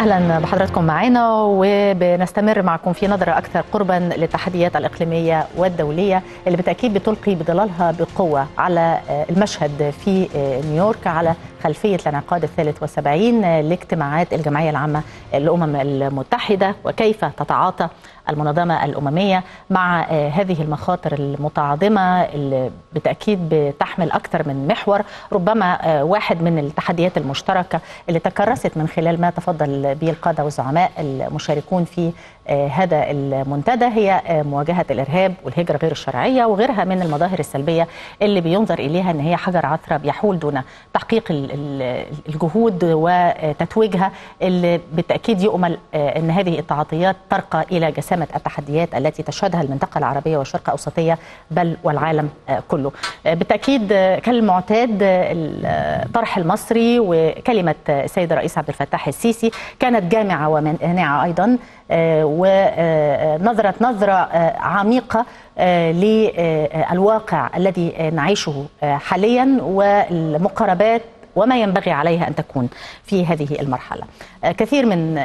اهلا بحضراتكم معنا وبنستمر معكم في نظره اكثر قربا للتحديات الاقليميه والدوليه اللي بالتاكيد بتلقي بظلالها بقوه على المشهد في نيويورك على خلفيه الانعقاد الثالث والسبعين لاجتماعات الجمعيه العامه للامم المتحده وكيف تتعاطى المنظمة الأممية مع هذه المخاطر المتعاظمة اللي بالتأكيد بتحمل أكثر من محور ربما واحد من التحديات المشتركة اللي تكرست من خلال ما تفضل به القادة والزعماء المشاركون في هذا المنتدى هي مواجهة الإرهاب والهجرة غير الشرعية وغيرها من المظاهر السلبية اللي بينظر إليها أن هي حجر عثرة بيحول دون تحقيق الجهود وتتويجها اللي بالتأكيد يؤمل أن هذه التعاطيات ترقى إلى جسامة التحديات التي تشهدها المنطقة العربية والشرق الأوسطية بل والعالم كله بالتأكيد كالمعتاد الطرح المصري وكلمة السيد الرئيس عبد الفتاح السيسي كانت جامعة ومانعة أيضا ونظرت نظرة عميقة للواقع الذي نعيشه حاليا والمقاربات وما ينبغي عليها أن تكون في هذه المرحلة كثير من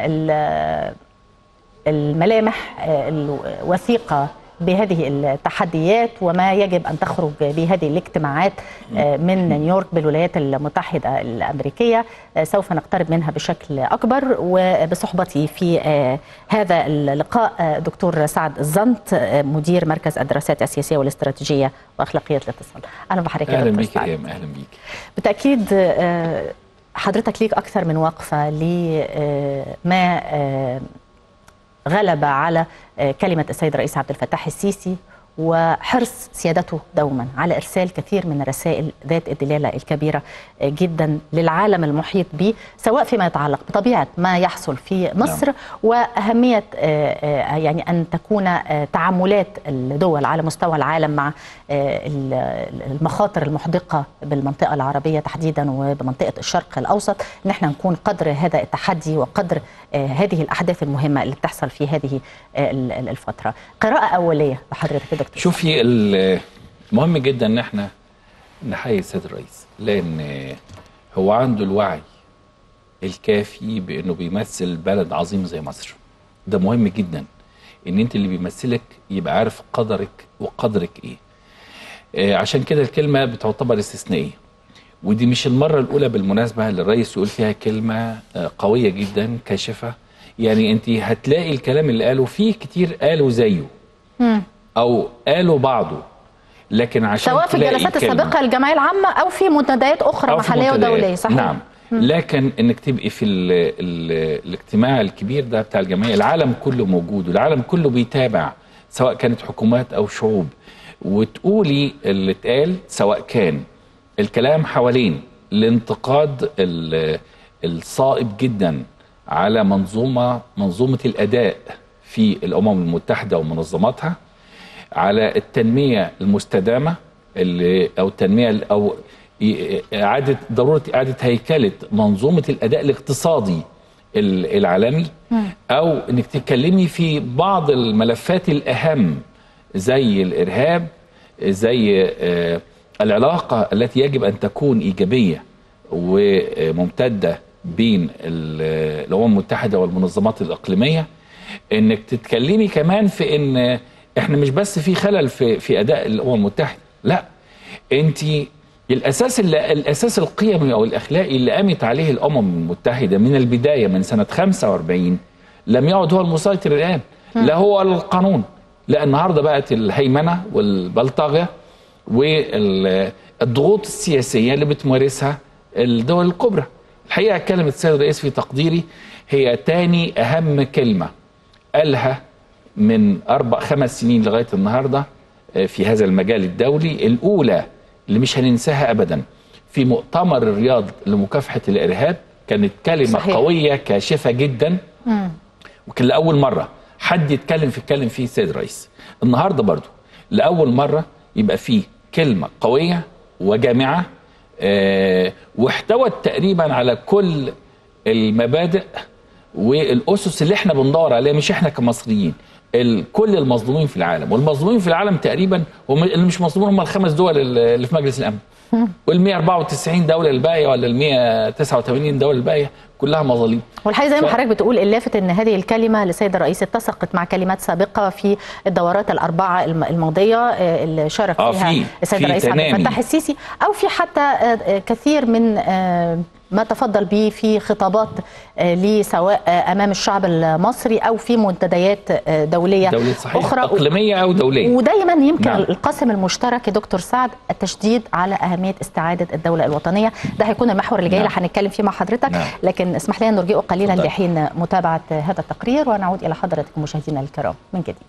الملامح الوثيقة بهذه التحديات وما يجب ان تخرج بهذه الاجتماعات من نيويورك بالولايات المتحده الامريكيه سوف نقترب منها بشكل اكبر وبصحبتي في هذا اللقاء دكتور سعد الزنط مدير مركز الدراسات السياسيه والاستراتيجيه واخلاقيه الاتصال اهلا بحضرتك اهلا بيك يا اهلا بيك بالتاكيد حضرتك ليك اكثر من وقفه لما غلب على كلمة السيد الرئيس عبد الفتاح السيسي وحرص سيادته دوما على ارسال كثير من الرسائل ذات الدلاله الكبيره جدا للعالم المحيط به سواء فيما يتعلق بطبيعه ما يحصل في مصر نعم. واهميه يعني ان تكون تعاملات الدول على مستوى العالم مع المخاطر المحدقه بالمنطقه العربيه تحديدا وبمنطقه الشرق الاوسط ان احنا نكون قدر هذا التحدي وقدر هذه الاحداث المهمه اللي بتحصل في هذه الفتره قراءه اوليه لحضرتك دكتور شوفي المهم جدا ان احنا نحيي السيد الرئيس لان هو عنده الوعي الكافي بانه بيمثل بلد عظيم زي مصر ده مهم جدا ان انت اللي بيمثلك يبقى عارف قدرك وقدرك ايه آه عشان كده الكلمه بتعتبر استثنائيه ودي مش المره الاولى بالمناسبه اللي الرئيس يقول فيها كلمه آه قويه جدا كاشفه يعني انت هتلاقي الكلام اللي قاله فيه كتير قالوا زيه مم. او قالوا بعضه لكن عشان سواء في الجلسات السابقه للجمعيه العامه او في منتديات اخرى محليه ودوليه صحيح نعم مم. لكن انك تبقي في ال ال الاجتماع الكبير ده بتاع الجمعيه العالم كله موجود والعالم كله بيتابع سواء كانت حكومات او شعوب وتقولي اللي اتقال سواء كان الكلام حوالين الانتقاد الصائب جدا على منظومه منظومه الاداء في الامم المتحده ومنظماتها على التنميه المستدامه اللي او التنميه او اعاده ضروره اعاده هيكله منظومه الاداء الاقتصادي العالمي او انك تتكلمي في بعض الملفات الاهم زي الارهاب زي العلاقه التي يجب ان تكون ايجابيه وممتده بين الامم المتحده والمنظمات الاقليميه انك تتكلمي كمان في ان احنا مش بس في خلل في في اداء الامم المتحده لا انت الاساس اللي الاساس القيمي او الاخلاقي اللي قامت عليه الامم المتحده من البدايه من سنه 45 لم يعد هو المسيطر الان لا هو القانون لا النهارده بقت الهيمنه والبلطجه والضغوط السياسيه اللي بتمارسها الدول الكبرى الحقيقه كلمه السيد الرئيس في تقديري هي تاني اهم كلمه قالها من اربع خمس سنين لغايه النهارده في هذا المجال الدولي الاولى اللي مش هننساها ابدا في مؤتمر الرياض لمكافحه الارهاب كانت كلمه صحيح. قويه كاشفه جدا مم. وكان لاول مره حد يتكلم في يتكلم فيه السيد الرئيس النهارده برضو لاول مره يبقى فيه كلمه قويه وجامعه آه واحتوت تقريبا على كل المبادئ والاسس اللي احنا بندور عليها مش احنا كمصريين كل المظلومين في العالم والمظلومين في العالم تقريبا هم اللي مش مظلومين هم الخمس دول اللي في مجلس الامن وال 194 دوله الباقيه ولا ال 189 دوله الباقيه كلها مظالم والحقيقه زي ما ف- حضرتك بتقول اللافت ان هذه الكلمه للسيد الرئيس اتسقت مع كلمات سابقه في الدورات الاربعه الم- الماضيه آه، اللي شارك آه، فيها في- السيد في الرئيس عبد تنامي. الفتاح السيسي او في حتى آه، آه، كثير من آه، ما تفضل به في خطابات آه، ليه سواء آه، امام الشعب المصري او في منتديات آه، دوليه دولة صحيح اخرى اقليميه او دوليه ودايما يمكن نعم. القاسم المشترك يا دكتور سعد التشديد على اهميه استعاده الدوله الوطنيه ده هيكون المحور اللي جاي نعم. اللي هنتكلم فيه مع حضرتك نعم. لكن اسمح لي ان نرجئه قليلا اتفضل. لحين متابعه هذا التقرير ونعود الى حضرتكم مشاهدينا الكرام من جديد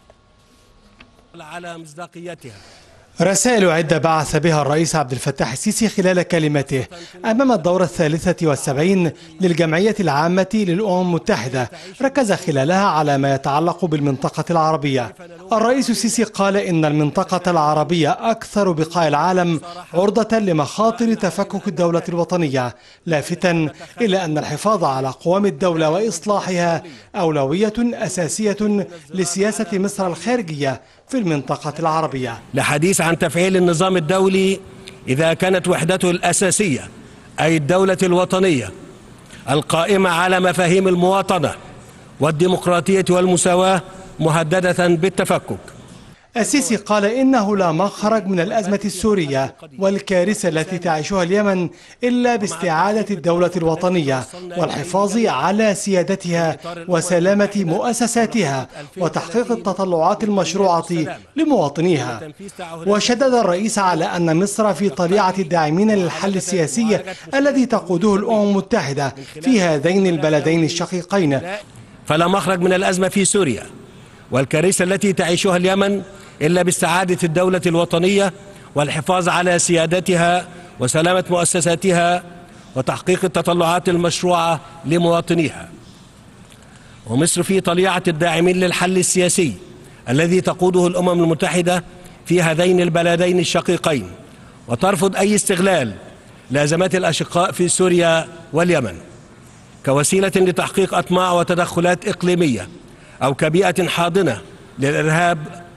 على مصداقيتها رسائل عدة بعث بها الرئيس عبد الفتاح السيسي خلال كلمته أمام الدورة الثالثة والسبعين للجمعية العامة للأمم المتحدة ركز خلالها على ما يتعلق بالمنطقة العربية الرئيس السيسي قال إن المنطقة العربية أكثر بقاع العالم عرضة لمخاطر تفكك الدولة الوطنية لافتا إلى أن الحفاظ على قوام الدولة وإصلاحها أولوية أساسية لسياسة مصر الخارجية في المنطقة العربية لحديث عن تفعيل النظام الدولي إذا كانت وحدته الأساسية أي الدولة الوطنية القائمة على مفاهيم المواطنة والديمقراطية والمساواة مهددة بالتفكك السيسي قال إنه لا مخرج من الأزمة السورية والكارثة التي تعيشها اليمن إلا باستعادة الدولة الوطنية والحفاظ على سيادتها وسلامة مؤسساتها وتحقيق التطلعات المشروعة لمواطنيها وشدد الرئيس على أن مصر في طليعة الداعمين للحل السياسي الذي تقوده الأمم المتحدة في هذين البلدين الشقيقين فلا مخرج من الأزمة في سوريا والكارثة التي تعيشها اليمن إلا باستعادة الدولة الوطنية والحفاظ على سيادتها وسلامة مؤسساتها وتحقيق التطلعات المشروعة لمواطنيها ومصر في طليعة الداعمين للحل السياسي الذي تقوده الأمم المتحدة في هذين البلدين الشقيقين وترفض أي استغلال لأزمات الأشقاء في سوريا واليمن كوسيلة لتحقيق أطماع وتدخلات إقليمية أو كبيئة حاضنة للإرهاب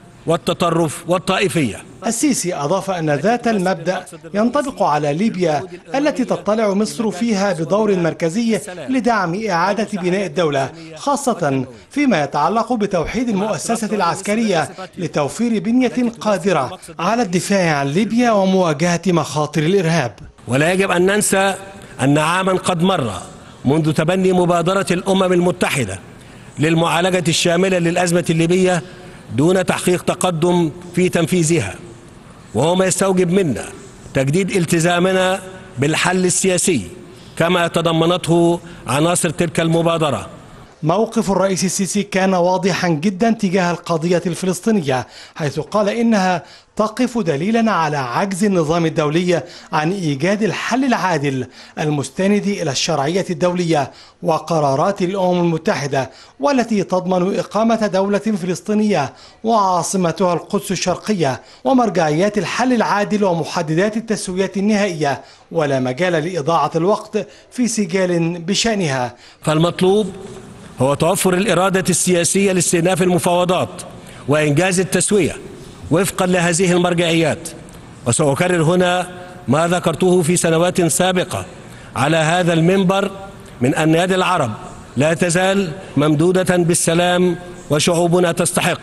والتطرف والطائفية السيسي أضاف أن ذات المبدأ ينطبق على ليبيا التي تطلع مصر فيها بدور مركزي لدعم إعادة بناء الدولة خاصة فيما يتعلق بتوحيد المؤسسة العسكرية لتوفير بنية قادرة على الدفاع عن ليبيا ومواجهة مخاطر الإرهاب ولا يجب أن ننسى أن عاما قد مر منذ تبني مبادرة الأمم المتحدة للمعالجة الشاملة للأزمة الليبية دون تحقيق تقدم في تنفيذها وهو ما يستوجب منا تجديد التزامنا بالحل السياسي كما تضمنته عناصر تلك المبادره موقف الرئيس السيسي كان واضحا جدا تجاه القضية الفلسطينية حيث قال إنها تقف دليلا على عجز النظام الدولي عن إيجاد الحل العادل المستند إلى الشرعية الدولية وقرارات الأمم المتحدة والتي تضمن إقامة دولة فلسطينية وعاصمتها القدس الشرقية ومرجعيات الحل العادل ومحددات التسوية النهائية ولا مجال لإضاعة الوقت في سجال بشأنها فالمطلوب هو توفر الإرادة السياسية لاستئناف المفاوضات وإنجاز التسوية وفقا لهذه المرجعيات وسأكرر هنا ما ذكرته في سنوات سابقة على هذا المنبر من أن يد العرب لا تزال ممدودة بالسلام وشعوبنا تستحق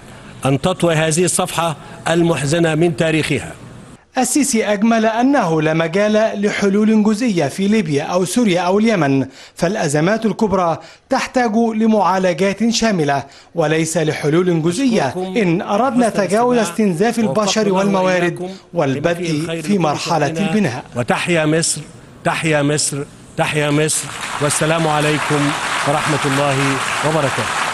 أن تطوي هذه الصفحة المحزنة من تاريخها السيسي أجمل أنه لا مجال لحلول جزئية في ليبيا أو سوريا أو اليمن فالأزمات الكبرى تحتاج لمعالجات شاملة وليس لحلول جزئية إن أردنا تجاوز استنزاف البشر والموارد والبدء في مرحلة البناء وتحيا مصر تحيا مصر تحيا مصر والسلام عليكم ورحمة الله وبركاته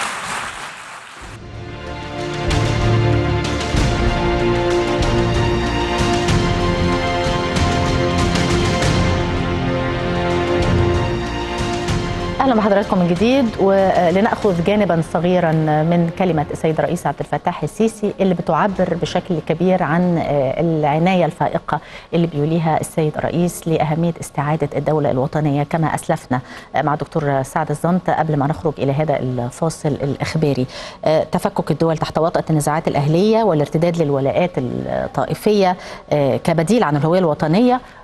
اهلا بحضراتكم من جديد ولناخذ جانبا صغيرا من كلمه السيد الرئيس عبد الفتاح السيسي اللي بتعبر بشكل كبير عن العنايه الفائقه اللي بيوليها السيد الرئيس لاهميه استعاده الدوله الوطنيه كما اسلفنا مع دكتور سعد الزنط قبل ما نخرج الى هذا الفاصل الاخباري تفكك الدول تحت وطأة النزاعات الاهليه والارتداد للولاءات الطائفيه كبديل عن الهويه الوطنيه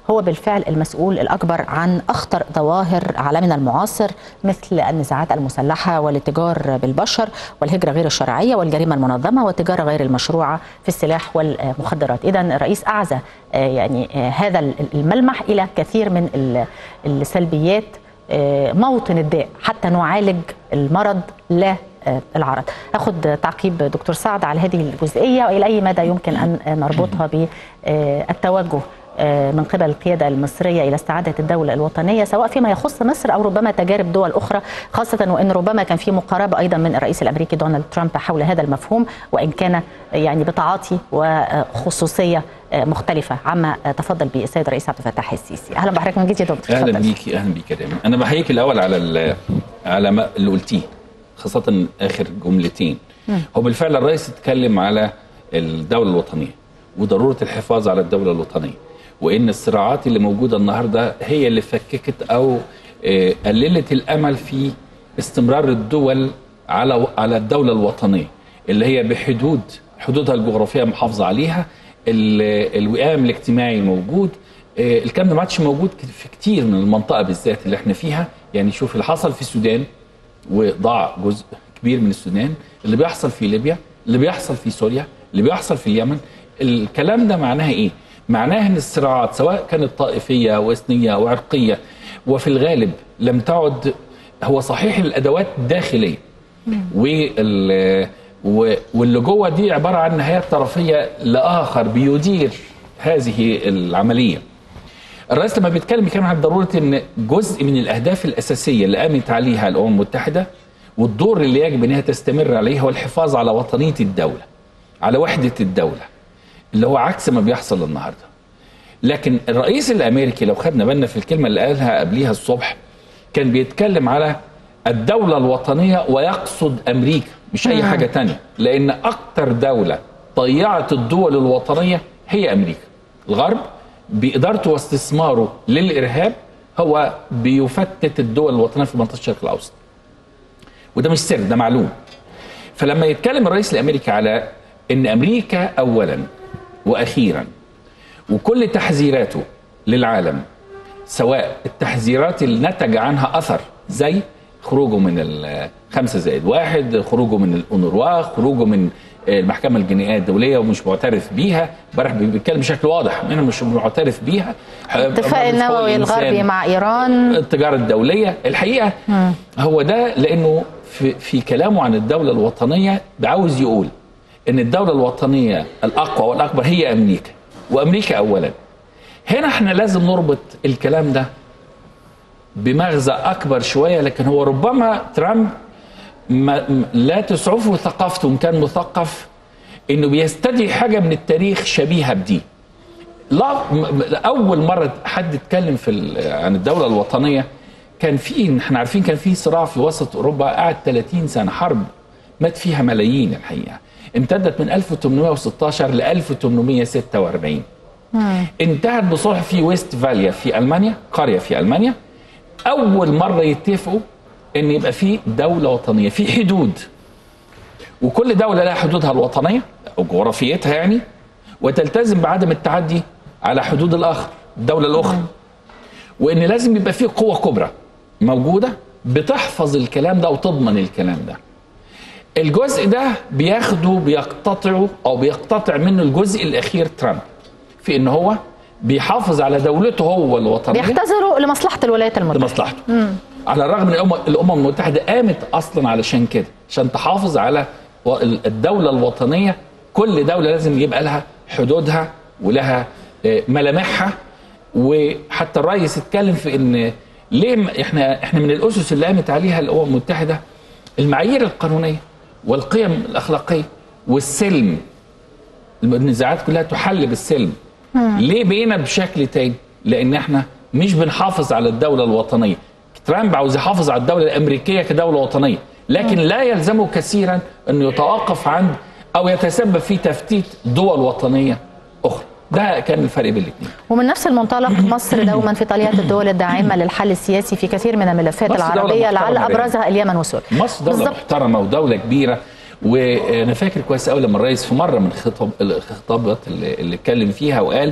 هو بالفعل المسؤول الأكبر عن أخطر ظواهر عالمنا المعاصر مثل النزاعات المسلحة والاتجار بالبشر والهجرة غير الشرعية والجريمة المنظمة والتجارة غير المشروعة في السلاح والمخدرات إذا الرئيس أعزى آه، يعني آه، هذا الملمح إلى كثير من ال- السلبيات آه، موطن الداء حتى نعالج المرض لا آه، العرض أخذ تعقيب دكتور سعد على هذه الجزئية وإلى أي مدى يمكن أن نربطها بالتوجه من قبل القيادة المصرية إلى استعادة الدولة الوطنية سواء فيما يخص مصر أو ربما تجارب دول أخرى خاصة وأن ربما كان في مقاربة أيضا من الرئيس الأمريكي دونالد ترامب حول هذا المفهوم وإن كان يعني بتعاطي وخصوصية مختلفة عما تفضل به السيد الرئيس عبد الفتاح السيسي أهلا بحضرتك من جديد يا دكتور اهلا تفضل. بيكي اهلا بيك يا ريم انا بحييك الاول على ال- على ما اللي قلتيه خاصه اخر جملتين هو بالفعل الرئيس اتكلم على الدوله الوطنيه وضروره الحفاظ على الدوله الوطنيه وان الصراعات اللي موجوده النهارده هي اللي فككت او آه، قللت الامل في استمرار الدول على على الدوله الوطنيه اللي هي بحدود حدودها الجغرافيه محافظه عليها ال- الوئام الاجتماعي موجود آه، الكلام ده ما عادش موجود ك- في كتير من المنطقه بالذات اللي احنا فيها يعني شوف اللي حصل في السودان وضاع جزء كبير من السودان اللي بيحصل في ليبيا اللي بيحصل في سوريا اللي بيحصل في اليمن الكلام ده معناها ايه معناها ان الصراعات سواء كانت طائفيه او اثنيه او عرقيه وفي الغالب لم تعد هو صحيح الادوات داخليه وال و- واللي جوه دي عباره عن نهايات طرفيه لاخر بيدير هذه العمليه الرئيس لما بيتكلم بيتكلم عن ضروره ان جزء من الاهداف الاساسيه اللي قامت عليها الامم المتحده والدور اللي يجب انها تستمر عليه هو الحفاظ على وطنيه الدوله على وحده الدوله اللي هو عكس ما بيحصل النهارده لكن الرئيس الامريكي لو خدنا بالنا في الكلمه اللي قالها قبليها الصبح كان بيتكلم على الدوله الوطنيه ويقصد امريكا مش اي حاجه تانية لان اكتر دوله ضيعت الدول الوطنيه هي امريكا الغرب بادارته واستثماره للارهاب هو بيفتت الدول الوطنيه في منطقه الشرق الاوسط وده مش سر ده معلوم فلما يتكلم الرئيس الامريكي على ان امريكا اولا واخيرا وكل تحذيراته للعالم سواء التحذيرات اللي نتج عنها اثر زي خروجه من الخمسة زائد واحد خروجه من الأونروا خروجه من المحكمة الجنائية الدولية ومش معترف بيها امبارح بيتكلم بشكل واضح انه مش معترف بيها الاتفاق النووي الغربي مع إيران التجارة الدولية الحقيقة هو ده لأنه في, في كلامه عن الدولة الوطنية عاوز يقول ان الدولة الوطنية الأقوى والأكبر هي أمريكا وأمريكا أولا هنا احنا لازم نربط الكلام ده بمغزى أكبر شوية لكن هو ربما ترامب ما م- لا تسعفه ثقافته إن كان مثقف انه بيستدعي حاجه من التاريخ شبيهه بدي لا م- م- اول مره حد اتكلم في ال- عن الدوله الوطنيه كان في احنا عارفين كان في صراع في وسط اوروبا قعد 30 سنه حرب مات فيها ملايين الحقيقه امتدت من 1816 ل 1846 انتهت بصلح في ويست فاليا في المانيا قريه في المانيا اول مره يتفقوا ان يبقى في دوله وطنيه في حدود وكل دوله لها حدودها الوطنيه او جغرافيتها يعني وتلتزم بعدم التعدي على حدود الاخر الدوله الاخرى وان لازم يبقى في قوه كبرى موجوده بتحفظ الكلام ده وتضمن الكلام ده الجزء ده بياخده بيقتطعه او بيقتطع منه الجزء الاخير ترامب في ان هو بيحافظ على دولته هو الوطنيه بيختزلوا لمصلحة الولايات المتحدة لمصلحته على الرغم ان الامم الامم المتحده قامت اصلا علشان كده عشان تحافظ على و- الدوله الوطنيه كل دوله لازم يبقى لها حدودها ولها آه، ملامحها وحتى الرئيس اتكلم في ان ليه م- احنا احنا من الاسس اللي قامت عليها الامم المتحده المعايير القانونيه والقيم الاخلاقيه والسلم النزاعات كلها تحل بالسلم ليه بقينا بشكل تاني لان احنا مش بنحافظ على الدوله الوطنيه ترامب عاوز يحافظ على الدوله الامريكيه كدوله وطنيه لكن لا يلزمه كثيرا انه يتوقف عند او يتسبب في تفتيت دول وطنيه اخرى ده كان الفرق بين الاثنين ومن نفس المنطلق مصر دوما في طليعة الدول الداعمة للحل السياسي في كثير من الملفات مصر دولة العربية لعل محترمة أبرزها اليمن وسوريا مصر دوله بالظبط. محترمه ودوله كبيره وانا فاكر كويس قوي لما الرئيس في مره من خطب الخطابات اللي اللي اتكلم فيها وقال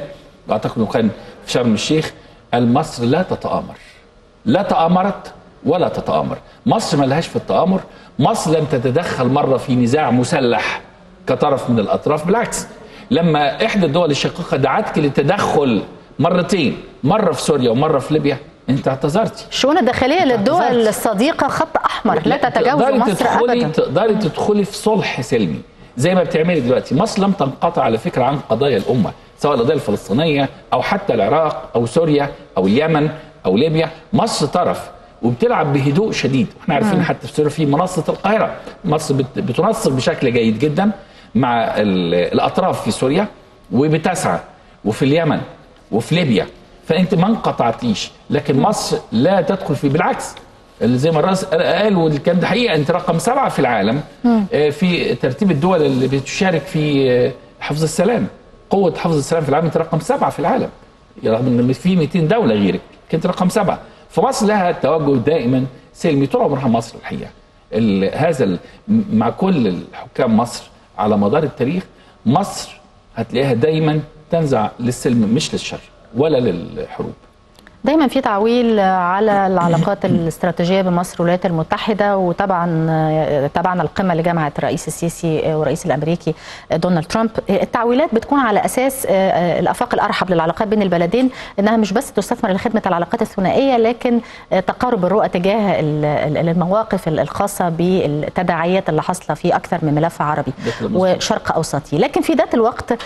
اعتقد انه كان في شرم الشيخ قال مصر لا تتآمر لا تآمرت ولا تتآمر مصر ما لهاش في التآمر مصر لم تتدخل مرة في نزاع مسلح كطرف من الأطراف بالعكس لما إحدى الدول الشقيقة دعتك للتدخل مرتين مرة في سوريا ومرة في ليبيا أنت اعتذرتي الشؤون الداخليه للدول اعتذرت. الصديقه خط احمر لا لا، تتجاوز تقدري مصر تدخلي ابدا تقدري تدخلي في صلح سلمي زي ما بتعملي دلوقتي مصر لم تنقطع على فكره عن قضايا الامه سواء القضيه الفلسطينيه او حتى العراق او سوريا او اليمن او ليبيا مصر طرف وبتلعب بهدوء شديد احنا عارفين حتى في سوريا في منصه القاهره مصر بت- بتنسق بشكل جيد جدا مع ال- الاطراف في سوريا وبتسعى وفي اليمن وفي ليبيا فانت ما انقطعتيش لكن مصر لا تدخل في بالعكس اللي زي ما الرئيس قال والكلام ده حقيقه انت رقم سبعه في العالم آه، في ترتيب الدول اللي بتشارك في آه، حفظ السلام قوه حفظ السلام في العالم انت رقم سبعه في العالم رغم ان في 200 دوله غيرك كنت رقم سبعه فمصر لها توجه دائما سلمي طول عمرها مصر الحقيقه ال- هذا ال- مع كل الحكام مصر على مدار التاريخ مصر هتلاقيها دايما تنزع للسلم مش للشر ولا للحروب دايما في تعويل على العلاقات الاستراتيجيه بمصر والولايات المتحده وطبعا طبعا القمه اللي جمعت الرئيس السيسي والرئيس الامريكي دونالد ترامب التعويلات بتكون على اساس الافاق الارحب للعلاقات بين البلدين انها مش بس تستثمر لخدمه العلاقات الثنائيه لكن تقارب الرؤى تجاه المواقف الخاصه بالتداعيات اللي حاصله في اكثر من ملف عربي وشرق اوسطي لكن في ذات الوقت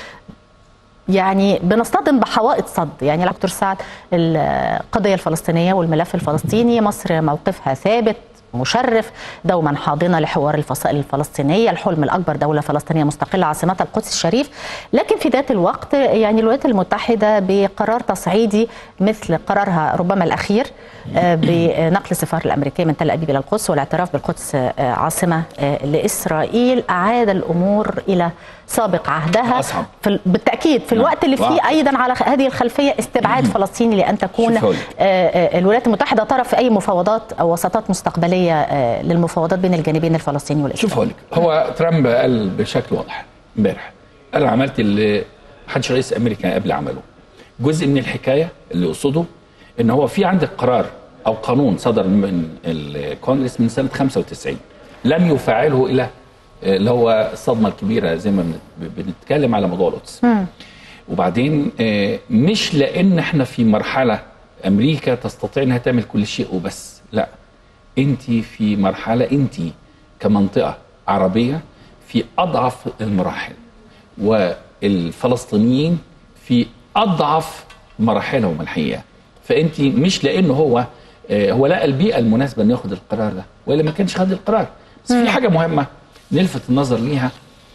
يعني بنصطدم بحوائط صد يعني دكتور سعد القضيه الفلسطينيه والملف الفلسطيني مصر موقفها ثابت مشرف دوما حاضنه لحوار الفصائل الفلسطينيه الحلم الاكبر دوله فلسطينيه مستقله عاصمتها القدس الشريف لكن في ذات الوقت يعني الولايات المتحده بقرار تصعيدي مثل قرارها ربما الاخير بنقل السفاره الامريكيه من تل ابيب الى القدس والاعتراف بالقدس عاصمه لاسرائيل اعاد الامور الى سابق عهدها أصعب. في بالتاكيد في نعم. الوقت اللي فيه واقع. ايضا على هذه الخلفيه استبعاد فلسطيني لان تكون شوف هقولك. آه، آه، الولايات المتحده طرف في اي مفاوضات او وساطات مستقبليه آه، للمفاوضات بين الجانبين الفلسطيني شوف والاسرائيلي هقول لك هو ترامب قال بشكل واضح امبارح قال أنا عملت اللي محدش رئيس امريكا قبل عمله جزء من الحكايه اللي يقصده ان هو في عندك قرار او قانون صدر من الكونجرس من سنه 95 لم يفعله الى آه، اللي هو الصدمه الكبيره زي ما بنت- بنتكلم على موضوع القدس وبعدين آه، مش لان احنا في مرحله امريكا تستطيع انها تعمل كل شيء وبس لا انت في مرحله انت كمنطقه عربيه في اضعف المراحل والفلسطينيين في اضعف مراحلهم الحقيقه فانت مش لانه هو آه، هو لقى البيئه المناسبه انه ياخد القرار ده والا ما كانش خد القرار بس في حاجه مهمه نلفت النظر ليها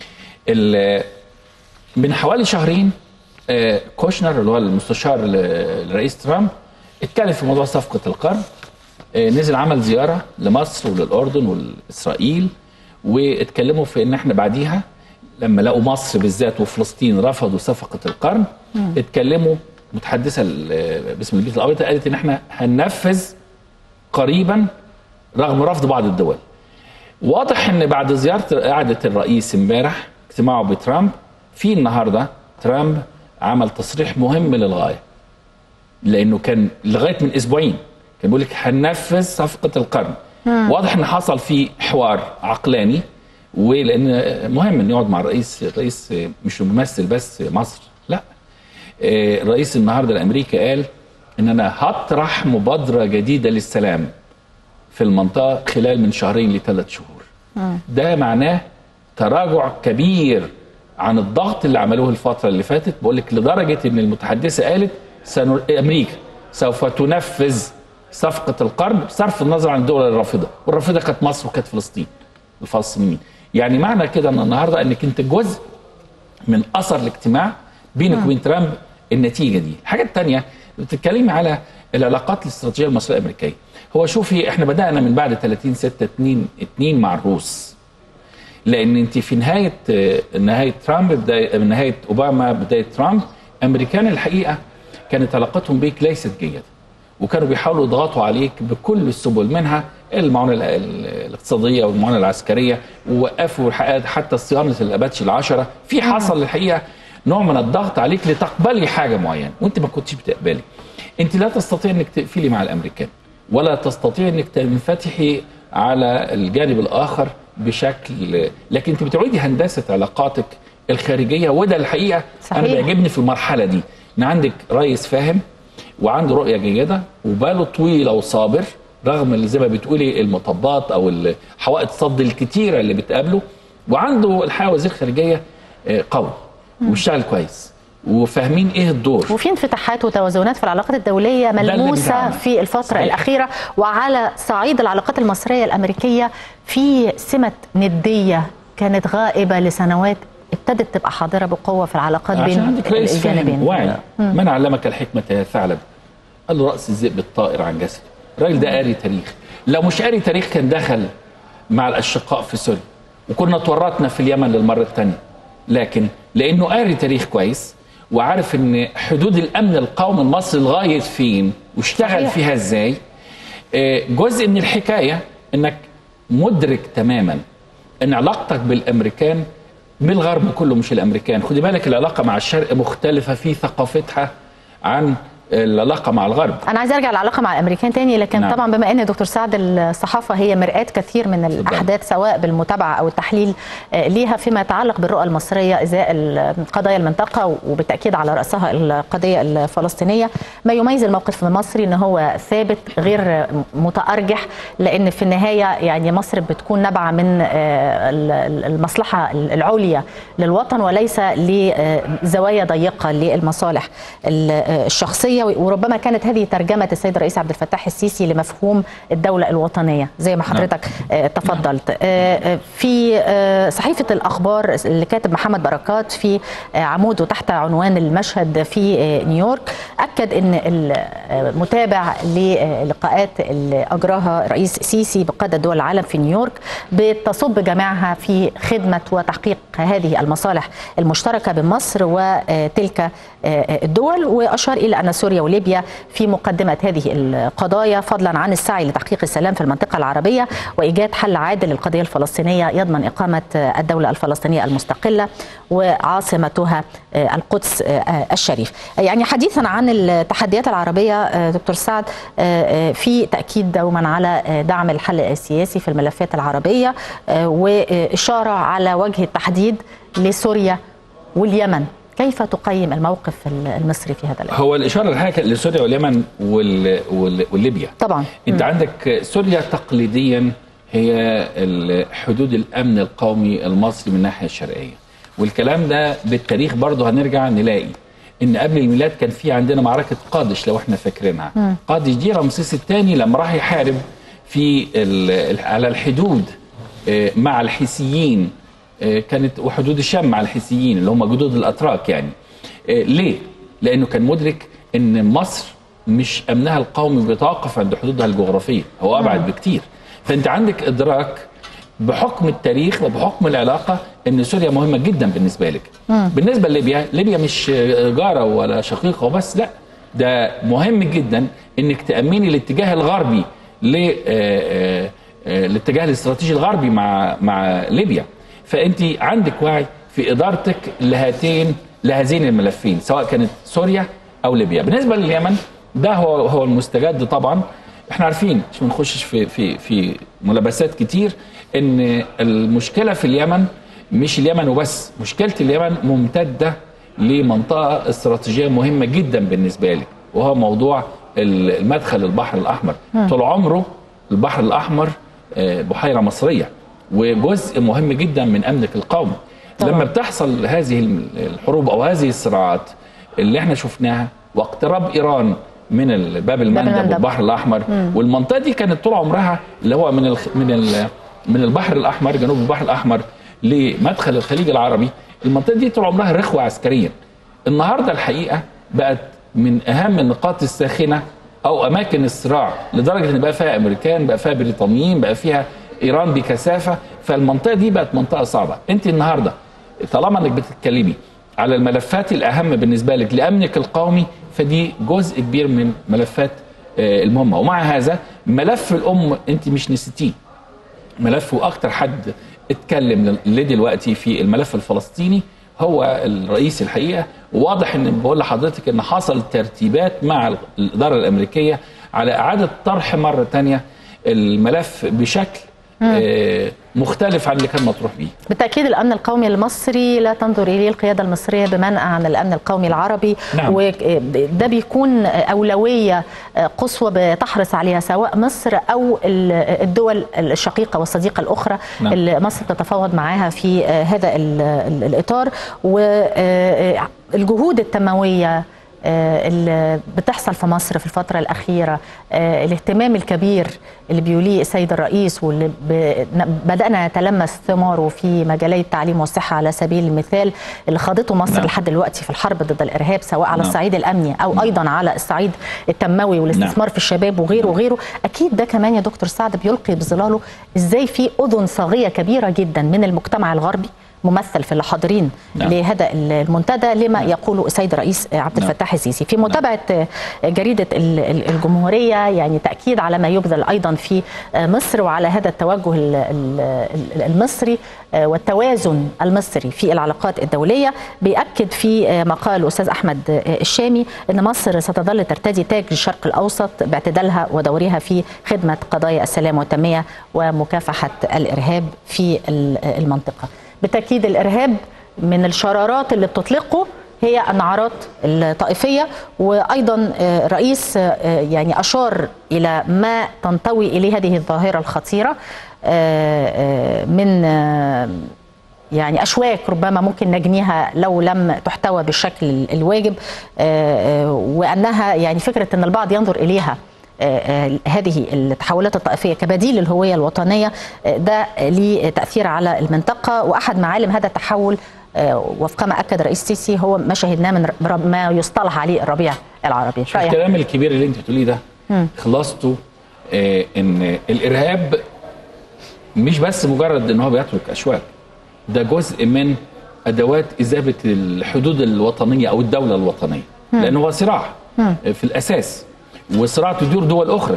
ال- من حوالي شهرين آه، كوشنر اللي هو المستشار ل- لرئيس ترامب اتكلم في موضوع صفقه القرن آه، نزل عمل زياره لمصر وللاردن والاسرائيل واتكلموا في ان احنا بعديها لما لقوا مصر بالذات وفلسطين رفضوا صفقه القرن اتكلموا متحدثه ال- باسم البيت الابيض قالت ان احنا هننفذ قريبا رغم رفض بعض الدول واضح ان بعد زياره قعده الرئيس امبارح اجتماعه بترامب في النهارده ترامب عمل تصريح مهم للغايه لانه كان لغايه من اسبوعين كان بيقول لك هننفذ صفقه القرن واضح ان حصل في حوار عقلاني ولان مهم ان يقعد مع الرئيس الرئيس مش ممثل بس مصر لا آه، الرئيس النهارده الامريكي قال ان انا هطرح مبادره جديده للسلام في المنطقه خلال من شهرين لثلاث شهور ده معناه تراجع كبير عن الضغط اللي عملوه الفتره اللي فاتت بقول لك لدرجه ان المتحدثه قالت سنر... امريكا سوف تنفذ صفقه القرن بصرف النظر عن الدول الرافضه والرافضه كانت مصر وكانت فلسطين الفلسطينيين يعني معنى كده ان النهارده انك انت جزء من اثر الاجتماع بينك وبين ترامب النتيجه دي الحاجه الثانيه بتتكلمي على العلاقات الاستراتيجيه المصريه الامريكيه هو شوفي احنا بدانا من بعد 30 6 2 2 مع الروس لان انت في نهايه نهايه ترامب بدايه نهايه اوباما بدايه ترامب امريكان الحقيقه كانت علاقتهم بيك ليست جيده وكانوا بيحاولوا يضغطوا عليك بكل السبل منها المعونه ال- ال- الاقتصاديه والمعونه العسكريه ووقفوا الحقيقة حتى صيانه الاباتشي العشره في حصل الحقيقه نوع من الضغط عليك لتقبلي حاجه معينه وانت ما كنتش بتقبلي انت لا تستطيع انك تقفلي مع الامريكان ولا تستطيع انك تنفتحي على الجانب الاخر بشكل لكن انت بتعيدي هندسه علاقاتك الخارجيه وده الحقيقه صحيح. انا بيعجبني في المرحله دي ان عندك رئيس فاهم وعنده رؤيه جيده وباله طويل وصابر رغم اللي زي ما بتقولي المطبات او ال- حوائط الصد الكتيره اللي بتقابله وعنده الحقيقه وزير خارجيه آه، قوي وبيشتغل كويس وفاهمين ايه الدور وفي انفتاحات وتوازنات في العلاقات الدولية اللي ملموسة بيدعمنا. في الفترة صحيح. الأخيرة وعلى صعيد العلاقات المصرية الأمريكية في سمة ندية كانت غائبة لسنوات ابتدت تبقى حاضرة بقوة في العلاقات عشان بين عندك رئيس فاهم الجانبين واعي من علمك الحكمة يا ثعلب قال له رأس الذئب الطائر عن جسده الراجل ده قاري تاريخ لو مش قاري تاريخ كان دخل مع الأشقاء في سوريا وكنا تورطنا في اليمن للمرة الثانية لكن لأنه قاري تاريخ كويس وعارف ان حدود الامن القومي المصري لغايه فين واشتغل صحيح. فيها ازاي آه، جزء من الحكايه انك مدرك تماما ان علاقتك بالامريكان بالغرب كله مش الامريكان خدي بالك العلاقه مع الشرق مختلفه في ثقافتها عن العلاقه مع الغرب انا عايز ارجع العلاقه مع الامريكان تاني لكن نعم. طبعا بما ان دكتور سعد الصحافه هي مرآة كثير من الاحداث سواء بالمتابعه او التحليل آه، ليها فيما يتعلق بالرؤى المصريه ازاء ال- قضايا المنطقه وبالتاكيد على راسها القضيه الفلسطينيه ما يميز الموقف المصري ان هو ثابت غير متارجح لان في النهايه يعني مصر بتكون نابعه من آه، ال- ال- المصلحه العليا للوطن وليس لزوايا ضيقه للمصالح ال- الشخصيه وربما كانت هذه ترجمه السيد الرئيس عبد الفتاح السيسي لمفهوم الدوله الوطنيه زي ما حضرتك آه، تفضلت آه، آه، في آه، صحيفه الاخبار اللي كاتب محمد بركات في آه، عموده تحت عنوان المشهد في آه، نيويورك اكد ان المتابع للقاءات اللي اجراها رئيس سيسي بقاده دول العالم في نيويورك بتصب جميعها في خدمه وتحقيق هذه المصالح المشتركه بين مصر وتلك الدول واشار الى ان سوريا وليبيا في مقدمه هذه القضايا فضلا عن السعي لتحقيق السلام في المنطقه العربيه وايجاد حل عادل للقضيه الفلسطينيه يضمن اقامه الدوله الفلسطينيه المستقله وعاصمتها القدس الشريف. يعني حديثا عن التحديات العربيه دكتور سعد في تاكيد دوما على دعم الحل السياسي في الملفات العربيه واشاره على وجه التحديد لسوريا واليمن كيف تقيم الموقف المصري في هذا الأمر؟ هو الاشاره الحقيقه لسوريا واليمن وال... وال... والليبيا طبعا انت عندك سوريا تقليديا هي ال- حدود الامن القومي المصري من الناحيه الشرقيه والكلام ده بالتاريخ برضه هنرجع نلاقي ان قبل الميلاد كان في عندنا معركه قادش لو احنا فاكرينها قادش دي رمسيس الثاني لما راح يحارب في ال- على الحدود آه، مع الحيثيين آه، كانت وحدود الشام مع الحيثيين اللي هم جدود الاتراك يعني آه، ليه؟ لانه كان مدرك ان مصر مش امنها القومي بيتوقف عند حدودها الجغرافيه هو ابعد بكتير فانت عندك ادراك بحكم التاريخ وبحكم العلاقه ان سوريا مهمه جدا بالنسبه لك بالنسبه لليبيا ليبيا مش جاره ولا شقيقه وبس لا ده مهم جدا انك تامني الاتجاه الغربي ل آه، آه، آه، الاتجاه الاستراتيجي الغربي مع مع ليبيا فانت عندك وعي في ادارتك لهاتين لهذين الملفين سواء كانت سوريا او ليبيا بالنسبه لليمن ده هو هو المستجد طبعا احنا عارفين مش بنخشش في في في ملابسات كتير ان المشكله في اليمن مش اليمن وبس مشكله اليمن ممتده لمنطقه استراتيجيه مهمه جدا بالنسبه لي وهو موضوع المدخل البحر الاحمر طول عمره البحر الاحمر آه، بحيره مصريه وجزء مهم جدا من امنك القومي طبعاً. لما بتحصل هذه الحروب او هذه الصراعات اللي احنا شفناها واقتراب ايران من ال- باب المندب المندب. والبحر الاحمر والمنطقه دي كانت طول عمرها اللي هو من الخ... من ال... من البحر الاحمر جنوب البحر الاحمر لمدخل الخليج العربي المنطقه دي طول عمرها رخوه عسكريا النهارده الحقيقه بقت من اهم النقاط الساخنه او اماكن الصراع لدرجه ان بقى فيها امريكان بقى فيها بريطانيين بقى فيها ايران بكثافه فالمنطقه دي بقت منطقه صعبه انت النهارده طالما انك بتتكلمي على الملفات الاهم بالنسبه لك لامنك القومي فدي جزء كبير من ملفات آه، المهمه ومع هذا ملف الام انت مش نسيتيه ملف واكتر حد اتكلم ل- لدلوقتي في الملف الفلسطيني هو الرئيس الحقيقه وواضح ان بقول لحضرتك ان حصل ترتيبات مع الاداره الامريكيه على اعاده طرح مره تانية الملف بشكل آه، مختلف عن اللي كان مطروح بيه بالتأكيد الأمن القومي المصري لا تنظر إليه القيادة المصرية بمنأى عن الأمن القومي العربي نعم. وده بيكون أولوية قصوى بتحرص عليها سواء مصر أو ال- الدول الشقيقة والصديقة الأخرى نعم. اللي مصر تتفاوض معاها في هذا ال- ال- الإطار والجهود التنموية آه، اللي بتحصل في مصر في الفترة الأخيرة آه، الاهتمام الكبير اللي بيوليه السيد الرئيس واللي ب- ن- بدأنا نتلمس ثماره في مجالي التعليم والصحة على سبيل المثال اللي خاضته مصر نعم. لحد دلوقتي في الحرب ضد الإرهاب سواء على نعم. الصعيد الأمني أو أيضا على الصعيد التنموي والاستثمار في الشباب وغيره وغيره أكيد ده كمان يا دكتور سعد بيلقي بظلاله إزاي في أذن صاغية كبيرة جدا من المجتمع الغربي ممثل في اللي حاضرين نعم. لهذا المنتدى لما يقوله السيد الرئيس عبد نعم. الفتاح السيسي في متابعه جريده ال- ال- الجمهوريه يعني تاكيد على ما يبذل ايضا في مصر وعلى هذا التوجه ال- ال- المصري والتوازن المصري في العلاقات الدوليه بياكد في مقال الاستاذ احمد الشامي ان مصر ستظل ترتدي تاج الشرق الاوسط باعتدالها ودورها في خدمه قضايا السلام والتنميه ومكافحه الارهاب في ال- المنطقه. بالتاكيد الارهاب من الشرارات اللي بتطلقه هي النعرات الطائفيه وايضا آه، الرئيس آه، يعني اشار الى ما تنطوي اليه هذه الظاهره الخطيره آه، آه، من آه، يعني اشواك ربما ممكن نجنيها لو لم تحتوى بالشكل ال- الواجب آه، آه، وانها يعني فكره ان البعض ينظر اليها آه، آه، هذه التحولات الطائفيه كبديل للهويه الوطنيه آه، ده ليه تاثير على المنطقه واحد معالم هذا التحول آه، وفق ما اكد الرئيس السيسي هو ما شهدناه من ر- ما يصطلح عليه الربيع العربي شوف رأيك؟ الكلام الكبير اللي انت بتقوليه ده خلاصته آه ان الارهاب مش بس مجرد ان هو بيترك اشواك ده جزء من ادوات اذابه الحدود الوطنيه او الدوله الوطنيه لان هو صراع آه، في الاساس وصراع تدور دول اخرى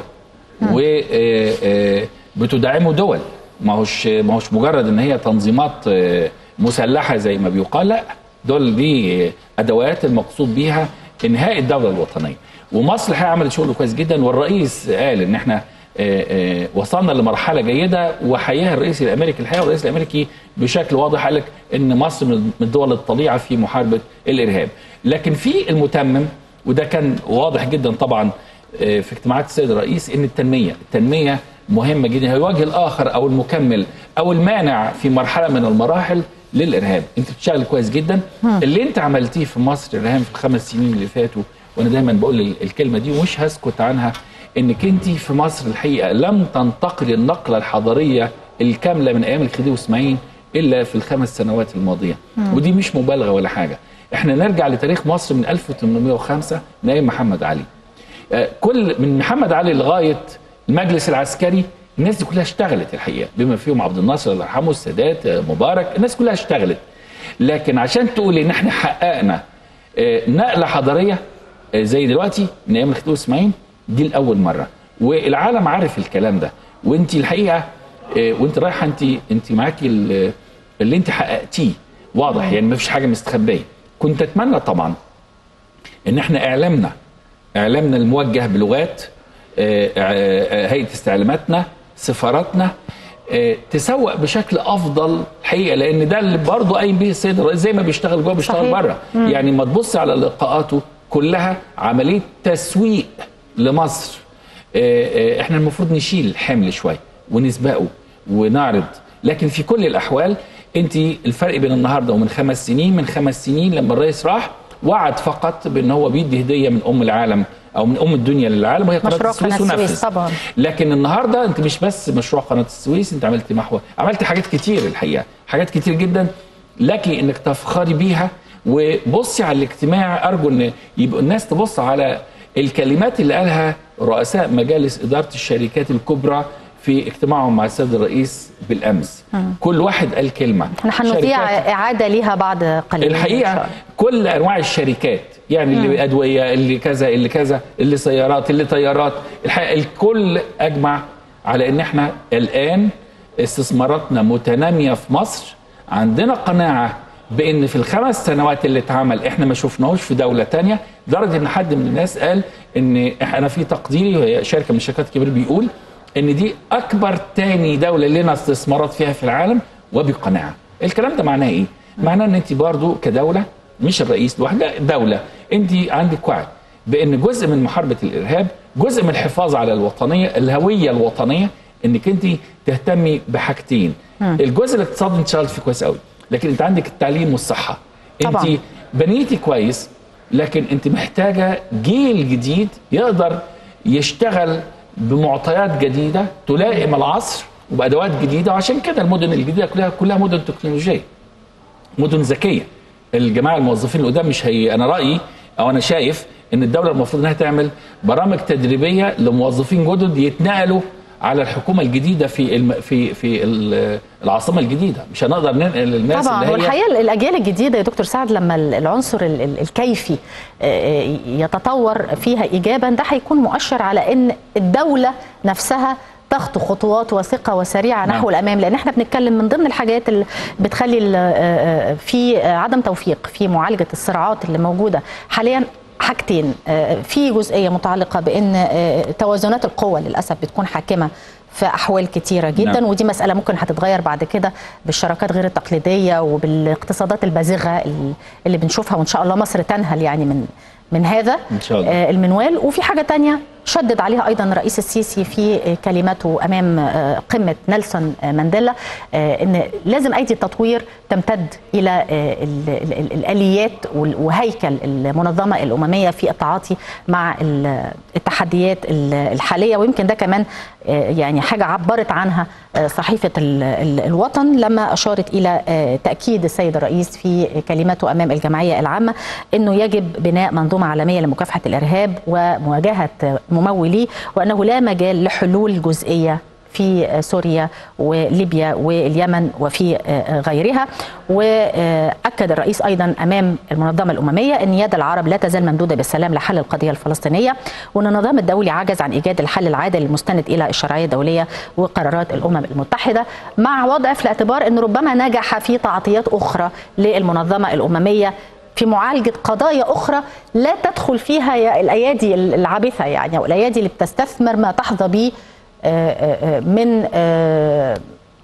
وبتدعمه دول ما هوش ما هوش مجرد ان هي تنظيمات آه، مسلحه زي ما بيقال لا دول دي ادوات المقصود بيها انهاء الدوله الوطنيه ومصر الحقيقه عملت شغل كويس جدا والرئيس قال ان احنا آه، آه، وصلنا لمرحله جيده وحياها الرئيس الامريكي الحقيقه والرئيس الامريكي بشكل واضح قال لك ان مصر من من الدول الطليعه في محاربه الارهاب لكن في المتمم وده كان واضح جدا طبعا آه، في اجتماعات السيد الرئيس ان التنميه التنميه مهمه جدا هي الوجه الاخر او المكمل او المانع في مرحله من المراحل للارهاب انت بتشتغل كويس جدا اللي انت عملتيه في مصر الارهاب في الخمس سنين اللي فاتوا وانا دايما بقول ال- الكلمه دي ومش هسكت عنها انك انت في مصر الحقيقه لم تنتقل النقله الحضاريه الكامله من ايام الخديوي واسماعيل الا في الخمس سنوات الماضيه ودي مش مبالغه ولا حاجه احنا نرجع لتاريخ مصر من 1805 من ايام محمد علي آه، كل من محمد علي لغايه المجلس العسكري الناس دي كلها اشتغلت الحقيقه بما فيهم عبد الناصر الله يرحمه السادات آه، مبارك الناس كلها اشتغلت لكن عشان تقول ان احنا حققنا آه، نقله حضاريه آه، زي دلوقتي من ايام الخديوي اسماعيل دي لاول مره والعالم عارف الكلام ده وانت الحقيقه آه، وانت رايحه انت انت معاكي ال- اللي انت حققتيه واضح يعني ما فيش حاجه مستخبيه كنت اتمنى طبعا ان احنا اعلامنا اعلامنا الموجه بلغات آه، آه، هيئه استعلاماتنا سفاراتنا آه، تسوق بشكل افضل الحقيقه لان ده اللي برضه قايم بيه السيد الرئيس زي ما بيشتغل جوه بيشتغل صحيح. بره يعني ما تبص على لقاءاته كلها عمليه تسويق لمصر آه، آه، احنا المفروض نشيل الحمل شويه ونسبقه ونعرض لكن في كل الاحوال انت الفرق بين النهارده ومن خمس سنين من خمس سنين لما الرئيس راح وعد فقط بان هو بيدي هديه من ام العالم او من ام الدنيا للعالم وهي قناه مشروع السويس قناة السويس ونفذ طبعا. لكن النهارده انت مش بس مشروع قناه السويس انت عملت محور عملت حاجات كتير الحقيقه حاجات كتير جدا لك انك تفخري بيها وبصي على الاجتماع ارجو ان يبقى الناس تبص على الكلمات اللي قالها رؤساء مجالس اداره الشركات الكبرى في اجتماعهم مع السيد الرئيس بالامس كل واحد قال كلمه احنا هنذيع شركات- اعاده ليها بعد قليل إن شاء الحقيقه الله. كل انواع الشركات يعني اللي ادويه اللي كذا اللي كذا اللي سيارات اللي طيارات الحقيقه الكل اجمع على ان احنا الان استثماراتنا متناميه في مصر عندنا قناعه بان في الخمس سنوات اللي اتعمل احنا ما شفناهوش في دوله تانية لدرجه ان حد من الناس قال ان انا في تقديري وهي شركه من الشركات الكبيره بيقول ان دي اكبر تاني دوله لنا استثمارات فيها في العالم وبقناعه الكلام ده معناه ايه معناه ان انت برضو كدوله مش الرئيس لوحده دوله انت عندك وعي بان جزء من محاربه الارهاب جزء من الحفاظ على الوطنيه الهويه الوطنيه انك انت تهتمي بحاجتين الجزء الاقتصادي انت اشتغلت فيه كويس قوي لكن انت عندك التعليم والصحه طبعاً. انت بنيتي كويس لكن انت محتاجه جيل جديد يقدر يشتغل بمعطيات جديده تلائم العصر وبادوات جديده وعشان كده المدن الجديده كلها كلها مدن تكنولوجيه مدن ذكيه الجماعه الموظفين القدام مش هي انا رايي او انا شايف ان الدوله المفروض انها تعمل برامج تدريبيه لموظفين جدد يتنقلوا على الحكومه الجديده في الم... في في ال- العاصمه الجديده مش هنقدر ننقل الناس طبعا اللي هي والحقيقه الاجيال الجديده يا دكتور سعد لما العنصر ال- ال- الكيفي آه، يتطور فيها ايجابا ده هيكون مؤشر على ان الدوله نفسها تخطو خطوات وثقه وسريعه نعم. نحو الامام لان احنا بنتكلم من ضمن الحاجات اللي بتخلي ال- آه، آه، في آه، عدم توفيق في معالجه الصراعات اللي موجوده حاليا حاجتين آه، في جزئيه متعلقه بان آه، توازنات القوى للاسف بتكون حاكمه في احوال كتيره جدا نعم. ودي مساله ممكن هتتغير بعد كده بالشراكات غير التقليديه وبالاقتصادات البازغه اللي بنشوفها وان شاء الله مصر تنهل يعني من من هذا إن شاء الله. آه، المنوال وفي حاجه تانية شدد عليها ايضا الرئيس السيسي في آه، كلمته امام آه، قمه نيلسون آه، مانديلا آه، ان لازم ايدي التطوير تمتد الى آه، ال- ال- ال- الاليات وال- وهيكل المنظمه الامميه في التعاطي مع ال- التحديات ال- الحاليه ويمكن ده كمان آه، يعني حاجه عبرت عنها آه، صحيفه ال- ال- الوطن لما اشارت الى آه، تاكيد السيد الرئيس في كلمته امام الجمعيه العامه انه يجب بناء منظومه عالميه لمكافحه الارهاب ومواجهه مموليه وانه لا مجال لحلول جزئيه في سوريا وليبيا واليمن وفي غيرها واكد الرئيس ايضا امام المنظمه الامميه ان يد العرب لا تزال ممدوده بالسلام لحل القضيه الفلسطينيه وان النظام الدولي عجز عن ايجاد الحل العادل المستند الى الشرعيه الدوليه وقرارات الامم المتحده مع وضع في الاعتبار ان ربما نجح في تعاطيات اخرى للمنظمه الامميه في معالجه قضايا اخرى لا تدخل فيها يا الايادي العابثه يعني او الايادي اللي بتستثمر ما تحظى به آه، آه، آه، من آه،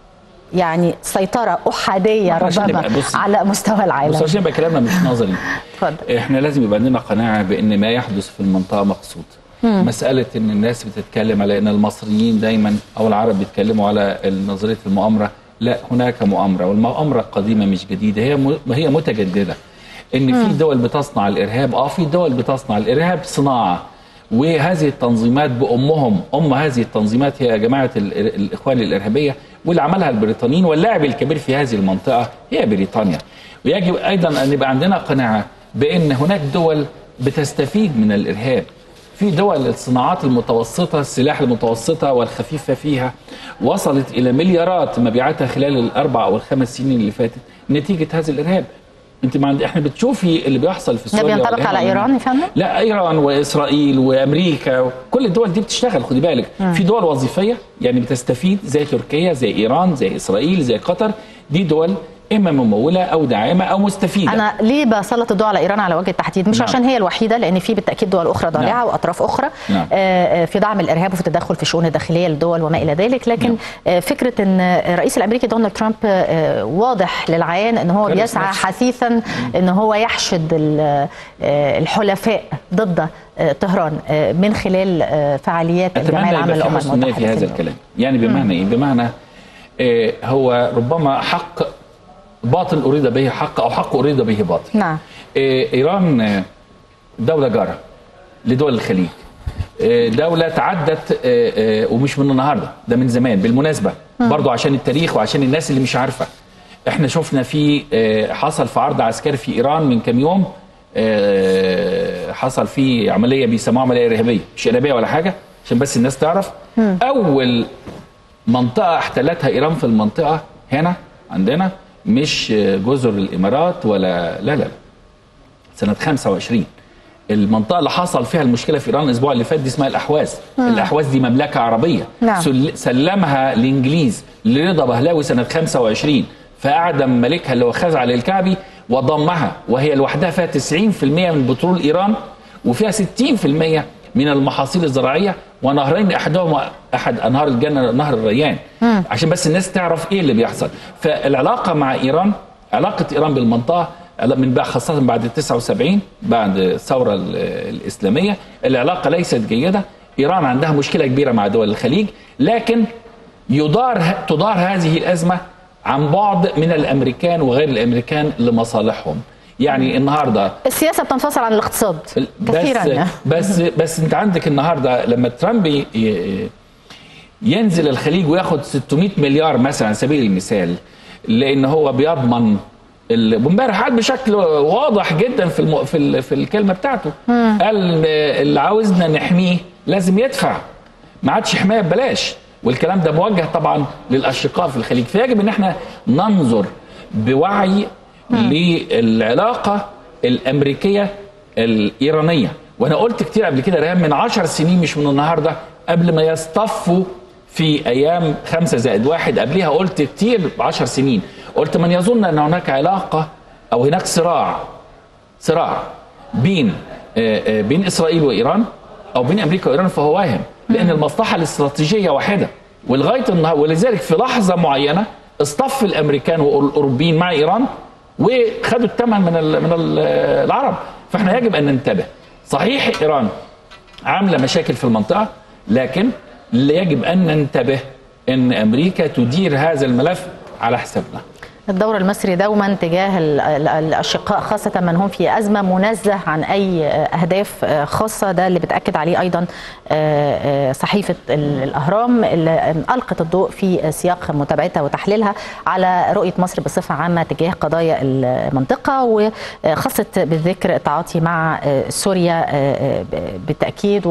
يعني سيطره احاديه عشان ربما نبقى بصي- على مستوى العالم بس عشان يبقى كلامنا مش نظري اتفضل احنا لازم يبقى عندنا قناعه بان ما يحدث في المنطقه مقصود مساله ان الناس بتتكلم على ان المصريين دايما او العرب بيتكلموا على نظريه المؤامره لا هناك مؤامره والمؤامره القديمه مش جديده هي م- هي متجدده ان في دول بتصنع الارهاب اه في دول بتصنع الارهاب صناعه وهذه التنظيمات بامهم ام هذه التنظيمات هي جماعه ال- ال- الاخوان الارهابيه واللي عملها البريطانيين واللاعب الكبير في هذه المنطقه هي بريطانيا ويجب ايضا ان يبقى عندنا قناعه بان هناك دول بتستفيد من الارهاب في دول الصناعات المتوسطه السلاح المتوسطه والخفيفه فيها وصلت الى مليارات مبيعاتها خلال الاربع او الخمس سنين اللي فاتت نتيجه هذا الارهاب انت ما عند... احنا بتشوفي اللي بيحصل في ده سوريا بينطبق والإرهاب على ايران يا فندم؟ لا ايران واسرائيل وامريكا كل الدول دي بتشتغل خدي بالك في دول وظيفيه يعني بتستفيد زي تركيا زي ايران زي اسرائيل زي قطر دي دول اما مموله او داعمه او مستفيده انا ليه بسلط الضوء على ايران على وجه التحديد مش نعم. عشان هي الوحيده لان في بالتاكيد دول اخرى ضالعه نعم. واطراف اخرى نعم. آه، آه، في دعم الارهاب وفي التدخل في الشؤون الداخليه للدول وما الى ذلك لكن نعم. آه، فكره ان الرئيس الامريكي دونالد ترامب آه، واضح للعيان ان هو كارث بيسعى نفسه. حثيثا ان هو يحشد ال- آه، الحلفاء ضد آه، طهران آه، من خلال آه، فعاليات الجمعيه اتمنى العامه يبقى في للامم حسن نية المتحده في هذا اليوم. الكلام يعني بمعنى ايه بمعنى آه هو ربما حق باطل اريد به حق او حق اريد به باطل نعم آه، ايران آه، دوله جاره لدول الخليج آه، دولة تعدت آه، آه، ومش من النهارده ده من زمان بالمناسبة برضو عشان التاريخ وعشان الناس اللي مش عارفة احنا شفنا في آه، حصل في عرض عسكري في ايران من كام يوم آه، حصل في عملية بيسموها عملية إرهابية مش إرهابية ولا حاجة عشان بس الناس تعرف أول منطقة احتلتها إيران في المنطقة هنا عندنا مش جزر الإمارات ولا لا لا, لا. سنة 25 المنطقة اللي حصل فيها المشكلة في إيران الأسبوع اللي فات دي اسمها الأحواز الأحواز دي مملكة عربية نعم. سل- سلمها الإنجليز لرضا بهلاوي سنة 25 فأعدم ملكها اللي هو خزعل الكعبي وضمها وهي لوحدها فيها 90% من بترول ايران وفيها 60% من المحاصيل الزراعيه ونهرين احدهما احد انهار الجنه نهر الريان عشان بس الناس تعرف ايه اللي بيحصل فالعلاقه مع ايران علاقه ايران بالمنطقه من بقى خاصة بعد 79 بعد الثورة ال- الإسلامية العلاقة ليست جيدة إيران عندها مشكلة كبيرة مع دول الخليج لكن يدار تدار هذه الأزمة عن بعد من الأمريكان وغير الأمريكان لمصالحهم يعني النهارده السياسه بتنفصل عن الاقتصاد كثيرا بس بس بس انت عندك النهارده لما ترامب ي- ي- ينزل الخليج وياخد 600 مليار مثلا على سبيل المثال لان هو بيضمن ال- وامبارح قال بشكل واضح جدا في الم... في ال... في الكلمه بتاعته قال آه، اللي عاوزنا نحميه لازم يدفع ما عادش حمايه ببلاش والكلام ده موجه طبعا للاشقاء في الخليج فيجب ان احنا ننظر بوعي للعلاقه الامريكيه الايرانيه وانا قلت كتير قبل كده ريان من عشر سنين مش من النهارده قبل ما يصطفوا في ايام خمسة زائد واحد قبلها قلت كتير عشر سنين قلت من يظن ان هناك علاقه او هناك صراع صراع بين آه، آه، بين اسرائيل وايران او بين امريكا وايران فهو واهم لان المصلحه الاستراتيجيه واحده ولغايه النهار ولذلك في لحظه معينه اصطف الامريكان والاوروبيين مع ايران وخدوا الثمن من ال من ال العرب فاحنا يجب ان ننتبه صحيح ايران عامله مشاكل في المنطقه لكن يجب ان ننتبه ان امريكا تدير هذا الملف على حسابنا الدور المصري دوما تجاه ال- ال- الاشقاء خاصه من هم في ازمه منزه عن اي اهداف خاصه ده اللي بتاكد عليه ايضا آه، آه، صحيفه ال- الاهرام اللي القت الضوء في سياق متابعتها وتحليلها على رؤيه مصر بصفه عامه تجاه قضايا المنطقه وخاصه بالذكر التعاطي مع آه، سوريا آه، آه، بالتاكيد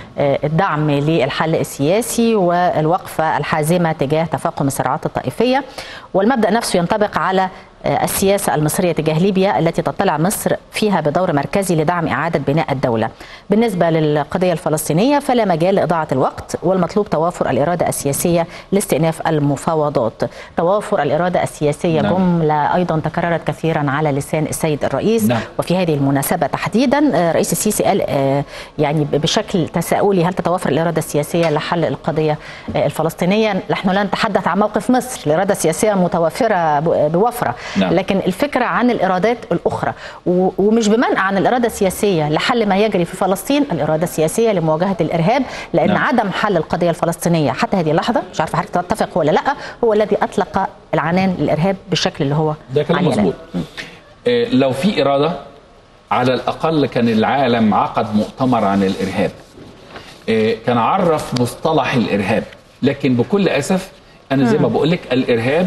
والدعم للحل السياسي والوقفه الحازمه تجاه تفاقم الصراعات الطائفيه والمبدا نفسه ينطبق على السياسة المصرية تجاه ليبيا التي تطلع مصر فيها بدور مركزي لدعم إعادة بناء الدولة بالنسبة للقضية الفلسطينية فلا مجال لإضاعة الوقت والمطلوب توافر الإرادة السياسية لاستئناف المفاوضات توافر الإرادة السياسية نعم. جملة أيضا تكررت كثيرا على لسان السيد الرئيس نعم. وفي هذه المناسبة تحديدا آه، رئيس السيسي قال آه، يعني بشكل تساؤلي هل تتوافر الإرادة السياسية لحل القضية آه، الفلسطينية نحن لا نتحدث عن موقف مصر الإرادة السياسية متوفرة ب- بوفرة نعم. لكن الفكرة عن الإرادات الأخرى و- ومش بمنع عن الإرادة السياسية لحل ما يجري في فلسطين الإرادة السياسية لمواجهة الإرهاب لأن نعم. عدم حل القضية الفلسطينية حتى هذه اللحظة مش عارفة حضرتك تتفق ولا لا هو الذي أطلق العنان للإرهاب بالشكل اللي هو ده كلام عليه الآن. مظبوط آه، لو في إرادة على الأقل كان العالم عقد مؤتمر عن الإرهاب آه، كان عرف مصطلح الإرهاب لكن بكل أسف أنا زي ما بقول لك الإرهاب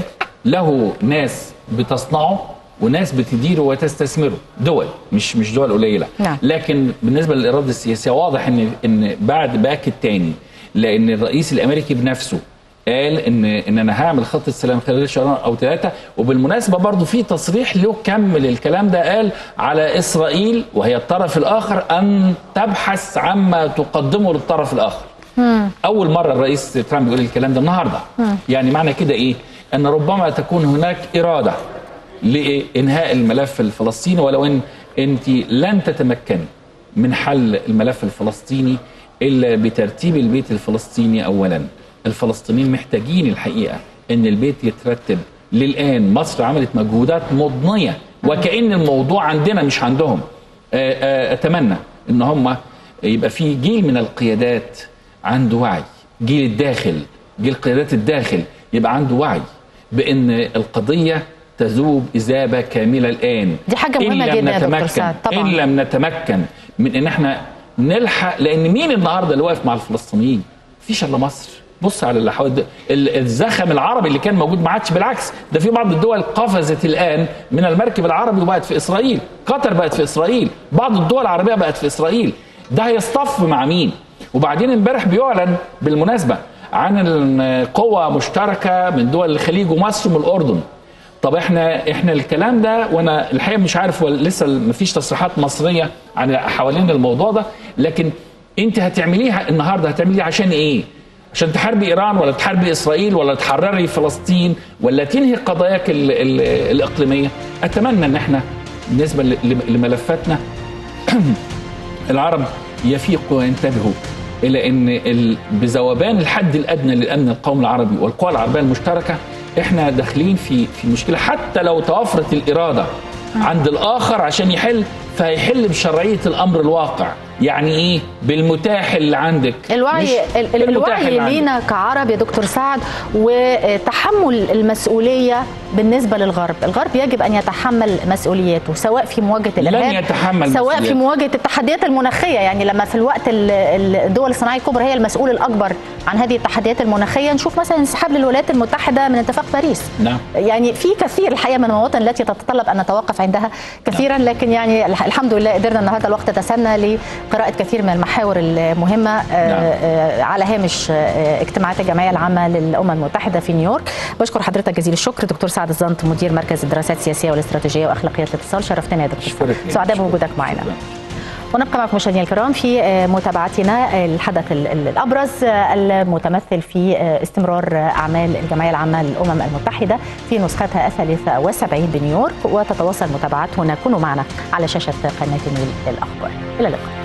له ناس بتصنعه وناس بتديره وتستثمره دول مش مش دول قليله نعم. لكن بالنسبه للاراده السياسيه واضح ان ان بعد باك الثاني لان الرئيس الامريكي بنفسه قال ان ان انا هعمل خطه سلام خلال شهرين او ثلاثه وبالمناسبه برضو في تصريح له كمل الكلام ده قال على اسرائيل وهي الطرف الاخر ان تبحث عما تقدمه للطرف الاخر اول مره الرئيس ترامب يقول الكلام ده النهارده يعني معنى كده ايه ان ربما تكون هناك اراده لانهاء الملف الفلسطيني ولو ان انت لن تتمكني من حل الملف الفلسطيني الا بترتيب البيت الفلسطيني اولا الفلسطينيين محتاجين الحقيقه ان البيت يترتب للان مصر عملت مجهودات مضنيه وكان الموضوع عندنا مش عندهم آه، آه، اتمنى ان هم يبقى في جيل من القيادات عنده وعي جيل الداخل جيل قيادات الداخل يبقى عنده وعي بان القضيه تذوب اذابه كامله الان دي حاجة إن مهمة لم جدا يا دكتور نتمكن- سعد، طبعاً. ان لم نتمكن من ان احنا نلحق لان مين النهارده اللي واقف مع الفلسطينيين؟ مفيش الا مصر بص على اللي حوالي ال- الزخم العربي اللي كان موجود ما عادش بالعكس ده في بعض الدول قفزت الان من المركب العربي وبقت في اسرائيل قطر بقت في اسرائيل بعض الدول العربيه بقت في اسرائيل ده هيصطف مع مين وبعدين امبارح بيعلن بالمناسبه عن قوة مشتركة من دول الخليج ومصر ومن الأردن طب احنا احنا الكلام ده وانا الحقيقه مش عارف ولا لسه مفيش تصريحات مصريه عن حوالين الموضوع ده لكن انت هتعمليها النهارده هتعمليها عشان ايه؟ عشان تحاربي ايران ولا تحاربي اسرائيل ولا تحرري فلسطين ولا تنهي قضاياك ال ال الاقليميه؟ اتمنى ان احنا بالنسبه ل- لملفاتنا العرب يفيقوا وينتبهوا الى ان ال- بذوبان الحد الادنى للامن القومي العربي والقوى العربيه المشتركه احنا داخلين في في مشكله حتى لو توفرت الاراده عند الاخر عشان يحل فهيحل بشرعيه الامر الواقع يعني ايه بالمتاح اللي عندك مش الوعي ال- ال- بالمتاح اللي الوعي عندك. لينا كعرب يا دكتور سعد وتحمل المسؤوليه بالنسبه للغرب، الغرب يجب ان يتحمل مسؤولياته سواء في مواجهه لن الارهاب يتحمل سواء في مسؤوليته. مواجهه التحديات المناخيه يعني لما في الوقت ال- ال- الدول الصناعيه الكبرى هي المسؤول الاكبر عن هذه التحديات المناخيه نشوف مثلا انسحاب للولايات المتحده من اتفاق باريس نعم يعني في كثير الحقيقه من المواطن التي تتطلب ان نتوقف عندها كثيرا لكن يعني الح- الحمد لله قدرنا النهارده الوقت تسنى لقراءه كثير من المحاور المهمه آه، آه، على هامش آه، اجتماعات الجمعيه العامه للامم المتحده في نيويورك بشكر حضرتك جزيل الشكر دكتور سعد الزنط مدير مركز الدراسات السياسيه والاستراتيجيه واخلاقيات الاتصال شرفتنا يا دكتور أشكرك. سعداء بوجودك معنا ونبقى معكم مشاهدينا الكرام في آه، متابعتنا الحدث ال- ال- الابرز آه، المتمثل في آه، استمرار آه، اعمال الجمعيه العامه للامم المتحده في نسختها الثالثه والسبعين بنيويورك وتتواصل متابعتنا كونوا معنا على شاشه قناه النيل الاخبار الى اللقاء